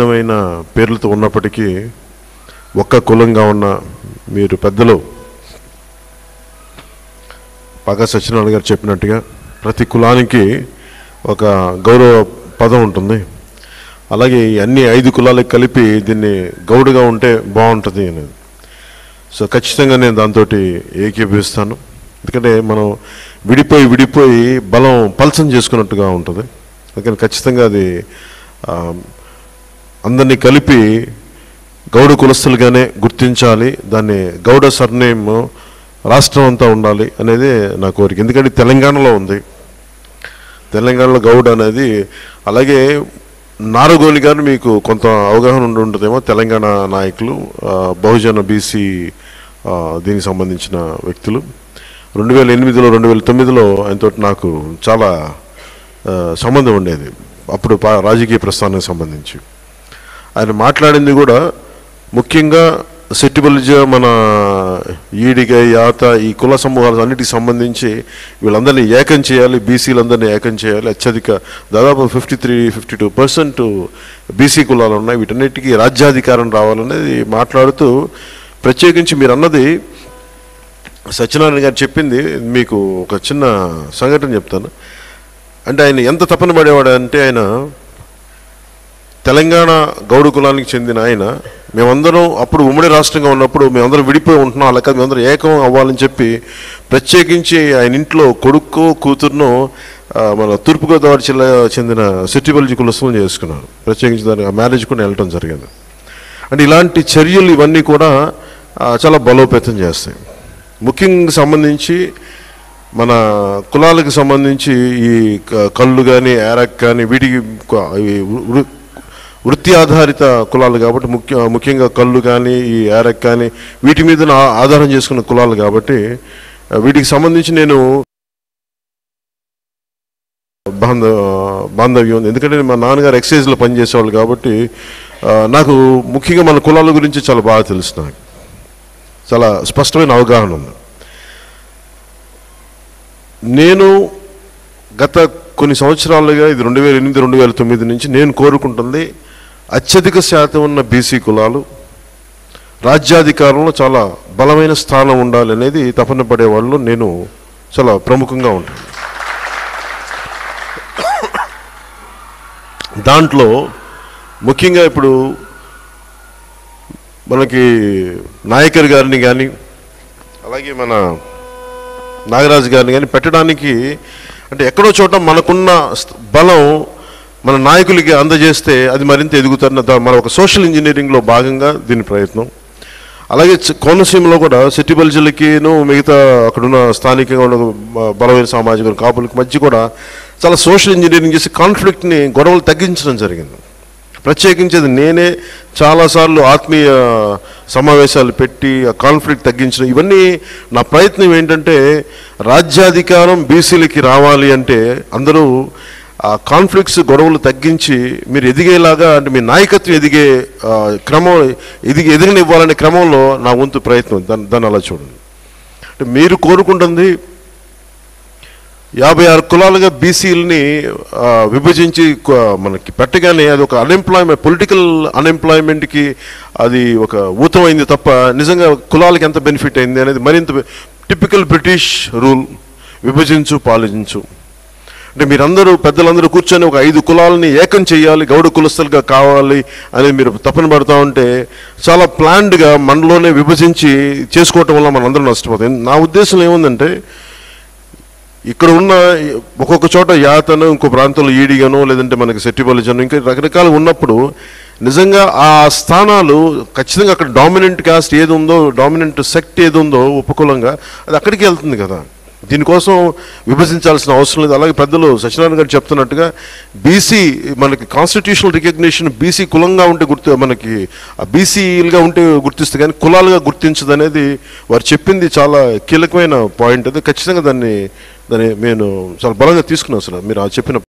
భిన్నమైన పేర్లతో ఉన్నప్పటికీ ఒక్క కులంగా ఉన్న మీరు పెద్దలు పగా సత్యనారాయణ గారు చెప్పినట్టుగా ప్రతి కులానికి ఒక గౌరవ పదం ఉంటుంది అలాగే ఈ అన్ని ఐదు కులాలకు కలిపి దీన్ని గౌడుగా ఉంటే బాగుంటుంది అనేది సో ఖచ్చితంగా నేను దాంతో ఏకీభవిస్తాను ఎందుకంటే మనం విడిపోయి విడిపోయి బలం పలసం చేసుకున్నట్టుగా ఉంటుంది అందుకని ఖచ్చితంగా అది ఆ, అందరినీ కలిపి గౌడ కులస్తులుగానే గుర్తించాలి దాన్ని గౌడ సర్నేమ్ రాష్ట్రం అంతా ఉండాలి అనేది నా కోరిక ఎందుకంటే తెలంగాణలో ఉంది తెలంగాణలో గౌడ్ అనేది అలాగే నారగోని గారు మీకు కొంత అవగాహన ఉండి ఉంటుందేమో తెలంగాణ నాయకులు ఆ, బహుజన బీసీ ఆ, దీనికి సంబంధించిన వ్యక్తులు రెండు వేల ఎనిమిదిలో రెండు వేల తొమ్మిదిలో ఆయనతో నాకు చాలా ఆ, సంబంధం ఉండేది అప్పుడు పా- రాజకీయ ప్రస్థానానికి సంబంధించి ఆయన మాట్లాడింది కూడా ముఖ్యంగా సెట్టిబలిజ మన ఈడిగ యాత ఈ కుల సమూహాలు అన్నిటికి సంబంధించి వీళ్ళందరినీ ఏకం చేయాలి బీసీలందరినీ ఏకం చేయాలి అత్యధిక దాదాపు fifty three fifty two percent BC కులాలు ఉన్నాయి వీటన్నిటికీ రాజ్యాధికారం రావాలనేది మాట్లాడుతూ ప్రత్యేకించి మీరు అన్నది సత్యనారాయణ గారు చెప్పింది మీకు ఒక చిన్న సంఘటన చెప్తాను అంటే ఆయన ఎంత తపన పడేవాడు అంటే ఆయన తెలంగాణ గౌడ కులానికి చెందిన ఆయన మేమందరం అప్పుడు ఉమ్మడి రాష్ట్రంగా ఉన్నప్పుడు మేమందరం విడిపోయి ఉంటున్నాం అలా కాదు మేమందరం ఏకం అవ్వాలని చెప్పి ప్రత్యేకించి ఆయన ఇంట్లో కొడుకు కూతురును ఆ, మన తూర్పుగోదావరి జిల్లా చెందిన సిట్టిబల్జీ కులస్తులను చేసుకున్నారు ప్రత్యేకించి దానికి ఆ మ్యారేజ్ కూడా వెళ్ళటం జరిగింది అంటే ఇలాంటి చర్యలు ఇవన్నీ కూడా ఆ, చాలా బలోపేతం చేస్తాయి ముఖ్యంగా సంబంధించి మన కులాలకు సంబంధించి ఈ క- కళ్ళు కానీ ఏరక్ కానీ వీటికి క- ఇవి వృ- వృత్తి ఆధారిత కులాలు కాబట్టి ముఖ్య ముఖ్యంగా కళ్ళు కానీ ఈ ఏరక్ కానీ వీటి మీద నా- ఆధారం చేసుకున్న కులాలు కాబట్టి ఆ, వీటికి సంబంధించి నేను బాంధ బాంధవ్యం ఉంది ఎందుకంటే మా నాన్నగారు ఎక్సైజ్లో పనిచేసేవాళ్ళు కాబట్టి ఆ, నాకు ముఖ్యంగా మన కులాల గురించి చాలా బాగా తెలుసు నాకు చాలా స్పష్టమైన అవగాహన ఉంది నేను గత కొన్ని సంవత్సరాలుగా ఇది రెండు వేల ఎనిమిది రెండు వేల తొమ్మిది నుంచి నేను కోరుకుంటుంది అత్యధిక శాతం ఉన్న బీసీ కులాలు రాజ్యాధికారంలో చాలా బలమైన స్థానం ఉండాలి అనేది తపన పడే వాళ్ళు నేను చాలా ప్రముఖంగా ఉంటాను దాంట్లో ముఖ్యంగా ఇప్పుడు మనకి నాయకర్ గారిని కానీ అలాగే మన నాగరాజు గారిని కానీ పెట్టడానికి అంటే ఎక్కడో చోట మనకున్న స్థ- బలం మన నాయకులకి అందజేస్తే అది మరింత ఎదుగుతారన్న దా- మన ఒక సోషల్ ఇంజనీరింగ్లో భాగంగా దీని ప్రయత్నం అలాగే చ- కోనసీమలో కూడా సిటీ బల్జీలకిను మిగతా అక్కడున్న స్థానికంగా ఉన్న బ- బలమైన సామాజిక వర్గం కాపులకి మధ్య కూడా చాలా సోషల్ ఇంజనీరింగ్ చేసి కాన్ఫ్లిక్ట్ని గొడవలు తగ్గించడం జరిగింది ప్రత్యేకించి అది నేనే చాలాసార్లు ఆత్మీయ సమావేశాలు పెట్టి ఆ కాన్ఫ్లిక్ట్ తగ్గించడం ఇవన్నీ నా ప్రయత్నం ఏంటంటే రాజ్యాధికారం బీసీలకి రావాలి అంటే అందరూ ఆ కాన్ఫ్లిక్ట్స్ గొడవలు తగ్గించి మీరు ఎదిగేలాగా అంటే మీ నాయకత్వం ఎదిగే ఆ, క్రమం ఎదిగి ఎదిగనివ్వాలనే క్రమంలో నా వంతు ప్రయత్నం దాన్ని దాన్ని అలా చూడండి అంటే మీరు కోరుకుంటుంది యాభై ఆరు కులాలుగా బీసీలని విభజించి కు- మనకి పెట్టగానే అది ఒక అన్ఎంప్లాయ్మెంట్ పొలిటికల్ అన్ఎంప్లాయ్మెంట్కి అది ఒక ఊతమైంది తప్ప నిజంగా కులాలకి ఎంత బెనిఫిట్ అయింది అనేది మరింత టిపికల్ బ్రిటిష్ రూల్ విభజించు పాలించు అంటే మీరందరూ పెద్దలందరూ కూర్చొని ఒక ఐదు కులాలని ఏకం చేయాలి గౌడ కులస్తులుగా కావాలి అనేది మీరు తపన పడుతూ ఉంటే చాలా ప్లాన్డ్గా మనలోనే విభజించి చేసుకోవటం వల్ల మనందరం నష్టపోతాం నా ఉద్దేశం ఏముందంటే ఇక్కడ ఉన్న ఒక్కొక్క చోట యాతను ఇంకో ప్రాంతంలో ఈడిగానో లేదంటే మనకి సెట్టిబలిజను ఇంకా రకరకాలు ఉన్నప్పుడు నిజంగా ఆ స్థానాలు ఖచ్చితంగా అక్కడ డామినెంట్ కాస్ట్ ఏది ఉందో డామినెంట్ సెక్ట్ ఏది ఉందో ఉపకులంగా అది అక్కడికి వెళ్తుంది కదా దీనికోసం విభజించాల్సిన అవసరం లేదు అలాగే పెద్దలు సత్యనారాయణ గారు చెప్తున్నట్టుగా బీసీ మనకి కాన్స్టిట్యూషనల్ రికగ్నిషన్ బీసీ కులంగా ఉంటే గుర్తు మనకి బీసీలుగా ఉంటే గుర్తిస్తుంది కానీ కులాలుగా గుర్తించదు అనేది వారు చెప్పింది చాలా కీలకమైన పాయింట్ అది ఖచ్చితంగా దాన్ని దాన్ని నేను చాలా బలంగా తీసుకున్నాను అసలు మీరు ఆ చెప్పిన